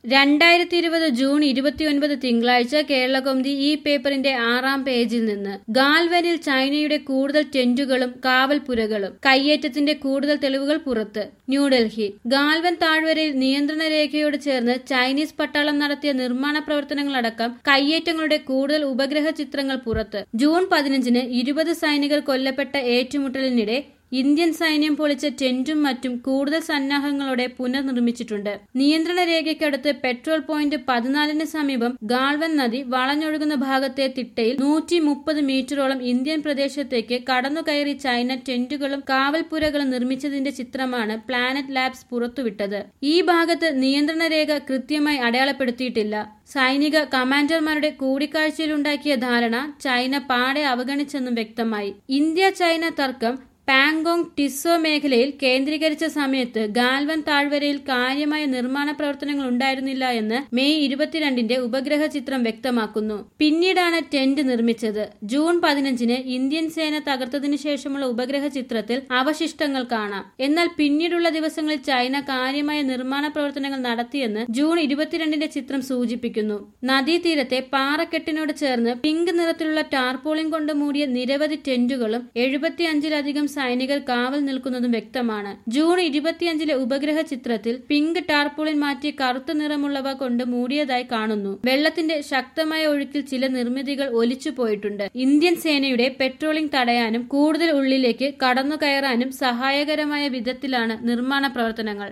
രണ്ടായിരത്തി ഇരുപത് ജൂൺ ഇരുപത്തിയൊൻപത് തിങ്കളാഴ്ച കേരളകൗമുദി ഈ പേപ്പറിന്റെ ആറാം പേജിൽ നിന്ന് ഗാൽവനിൽ ചൈനയുടെ കൂടുതൽ ടെന്റുകളും കാവൽപുരകളും കയ്യേറ്റത്തിന്റെ കൂടുതൽ തെളിവുകൾ പുറത്ത് ന്യൂഡൽഹി ഗാൽവൻ താഴ്വരയിൽ നിയന്ത്രണ രേഖയോട് ചേർന്ന് ചൈനീസ് പട്ടാളം നടത്തിയ നിർമ്മാണ പ്രവർത്തനങ്ങളടക്കം കയ്യേറ്റങ്ങളുടെ കൂടുതൽ ഉപഗ്രഹ ചിത്രങ്ങൾ പുറത്ത് ജൂൺ പതിനഞ്ചിന് ഇരുപത് സൈനികർ കൊല്ലപ്പെട്ട ഏറ്റുമുട്ടലിനിടെ ഇന്ത്യൻ സൈന്യം പൊളിച്ച ടെന്റും മറ്റും കൂടുതൽ സന്നാഹങ്ങളോടെ പുനർനിർമ്മിച്ചിട്ടുണ്ട് നിയന്ത്രണ രേഖയ്ക്കടുത്ത് പെട്രോൾ പോയിന്റ് പതിനാലിന് സമീപം ഗാൾവൻ നദി വളഞ്ഞൊഴുകുന്ന ഭാഗത്തെ തിട്ടയിൽ നൂറ്റി മുപ്പത് മീറ്ററോളം ഇന്ത്യൻ പ്രദേശത്തേക്ക് കടന്നുകയറി ചൈന ടെന്റുകളും കാവൽപ്പുരകളും നിർമ്മിച്ചതിന്റെ ചിത്രമാണ് പ്ലാനറ്റ് ലാബ്സ് പുറത്തുവിട്ടത് ഈ ഭാഗത്ത് നിയന്ത്രണ രേഖ കൃത്യമായി അടയാളപ്പെടുത്തിയിട്ടില്ല സൈനിക കമാൻഡർമാരുടെ കൂടിക്കാഴ്ചയിലുണ്ടാക്കിയ ധാരണ ചൈന പാടെ അവഗണിച്ചെന്നും വ്യക്തമായി ഇന്ത്യ ചൈന തർക്കം പാങ്കോങ് ടിസോ മേഖലയിൽ കേന്ദ്രീകരിച്ച സമയത്ത് ഗാൽവൻ താഴ്വരയിൽ കാര്യമായ നിർമ്മാണ പ്രവർത്തനങ്ങൾ ഉണ്ടായിരുന്നില്ല എന്ന് മെയ് ഇരുപത്തിരണ്ടിന്റെ ഉപഗ്രഹ ചിത്രം വ്യക്തമാക്കുന്നു പിന്നീടാണ് ടെന്റ് നിർമ്മിച്ചത് ജൂൺ പതിനഞ്ചിന് ഇന്ത്യൻ സേന തകർത്തതിനു ശേഷമുള്ള ഉപഗ്രഹ ചിത്രത്തിൽ അവശിഷ്ടങ്ങൾ കാണാം എന്നാൽ പിന്നീടുള്ള ദിവസങ്ങളിൽ ചൈന കാര്യമായ നിർമ്മാണ പ്രവർത്തനങ്ങൾ നടത്തിയെന്ന് ജൂൺ ഇരുപത്തിരണ്ടിന്റെ ചിത്രം സൂചിപ്പിക്കുന്നു നദീതീരത്തെ പാറക്കെട്ടിനോട് ചേർന്ന് പിങ്ക് നിറത്തിലുള്ള ടാർപോളിംഗ് കൊണ്ട് മൂടിയ നിരവധി ടെന്റുകളും എഴുപത്തിയഞ്ചിലധികം സൈനികർ കാവൽ നിൽക്കുന്നതും വ്യക്തമാണ് ജൂൺ ഇരുപത്തിയഞ്ചിലെ ഉപഗ്രഹ ചിത്രത്തിൽ പിങ്ക് ടാർപോളിൻ മാറ്റി കറുത്ത നിറമുള്ളവ കൊണ്ട് മൂടിയതായി കാണുന്നു വെള്ളത്തിന്റെ ശക്തമായ ഒഴുക്കിൽ ചില നിർമ്മിതികൾ ഒലിച്ചു പോയിട്ടുണ്ട് ഇന്ത്യൻ സേനയുടെ പെട്രോളിംഗ് തടയാനും കൂടുതൽ ഉള്ളിലേക്ക് കടന്നു കയറാനും സഹായകരമായ വിധത്തിലാണ് നിർമ്മാണ പ്രവർത്തനങ്ങൾ